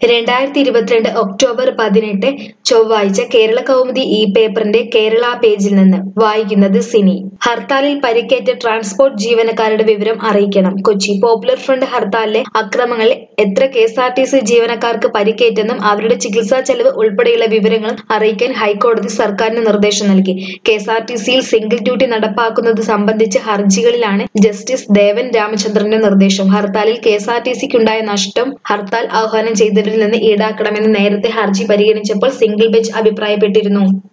രണ്ടായിരത്തി ഇരുപത്തിരണ്ട് ഒക്ടോബർ പതിനെട്ട് ചൊവ്വാഴ്ച കേരള കൗമുദി ഇ പേപ്പറിന്റെ കേരള പേജിൽ നിന്ന് വായിക്കുന്നത് സിനി ഹർത്താലിൽ പരിക്കേറ്റ ട്രാൻസ്പോർട്ട് ജീവനക്കാരുടെ വിവരം അറിയിക്കണം കൊച്ചി പോപ്പുലർ ഫ്രണ്ട് ഹർത്താലിലെ അക്രമങ്ങളിൽ എത്ര K S R T C ജീവനക്കാർക്ക് പരിക്കേറ്റെന്നും അവരുടെ ചികിത്സാ ചെലവ് ഉൾപ്പെടെയുള്ള വിവരങ്ങളും അറിയിക്കാൻ ഹൈക്കോടതി സർക്കാരിന് നിർദ്ദേശം നൽകി കെ എസ് ആർ ടി സിയിൽ സിംഗിൾ ഡ്യൂട്ടി നടപ്പാക്കുന്നത് സംബന്ധിച്ച ഹർജികളിലാണ് ജസ്റ്റിസ് ദേവൻ രാമചന്ദ്രന്റെ നിർദ്ദേശം ഹർത്താലിൽ കെ എസ് ആർ ടി സിക്കുണ്ടായ നഷ്ടം ഹർത്താൽ ആഹ്വാനം ചെയ്തവരിൽ നിന്ന് ഈടാക്കണമെന്ന് നേരത്തെ ഹർജി പരിഗണിച്ചപ്പോൾ സിംഗിൾ ബെഞ്ച് അഭിപ്രായപ്പെട്ടിരുന്നു